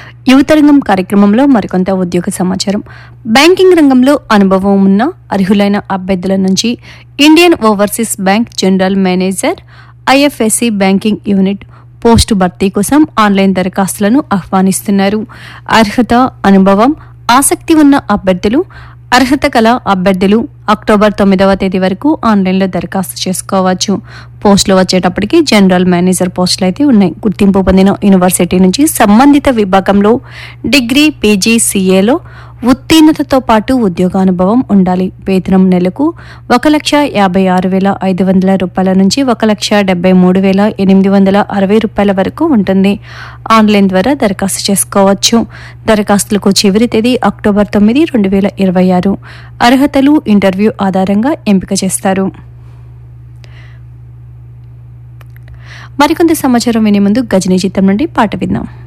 యువతరంగం కార్యక్రమంలో మరికొంత ఉద్యోగ సమాచారం బ్యాంకింగ్ రంగంలో అనుభవం ఉన్న అర్హులైన అభ్యర్థుల నుంచి Indian overseas bank general manager IFSC banking unit post భర్తీ కోసం ఆన్లైన్ దరఖాస్తులను ఆహ్వానిస్తున్నారు అర్హత అనుభవం ఆసక్తి ఉన్న అభ్యర్థులు అర్హత కల అభ్యర్థులు అక్టోబర్ తొమ్మిదవ తేదీ వరకు ఆన్లైన్లో దరఖాస్తు చేసుకోవచ్చు పోస్టులు వచ్చేటప్పటికి జనరల్ మేనేజర్ పోస్టులు అయితే ఉన్నాయి గుర్తింపు పొందిన యూనివర్సిటీ నుంచి సంబంధిత విభాగంలో డిగ్రీ పీజీ సీఏలో ఉత్తీర్ణతతో పాటు ఉద్యోగానుభవం ఉండాలి వేతనం నెలకు ఒక లక్ష యాభై ఆరు వేల ఐదు వందల రూపాయల నుంచి ఒక లక్ష డెబ్బై మూడు వేల ఎనిమిది వందల అరవై రూపాయల వరకు ఉంటుంది ఆన్లైన్ ద్వారా దరఖాస్తు చేసుకోవచ్చు దరఖాస్తులకు చివరి తేదీ అక్టోబర్ తొమ్మిది రెండు వేల ఇరవై ఆరు అర్హతలు ఇంటర్వ్యూ ఆధారంగా ఎంపిక చేస్తారు మరికొంత సమాచారం వినే ముందు గజనీ చిత్రం నుండి పాట విందాం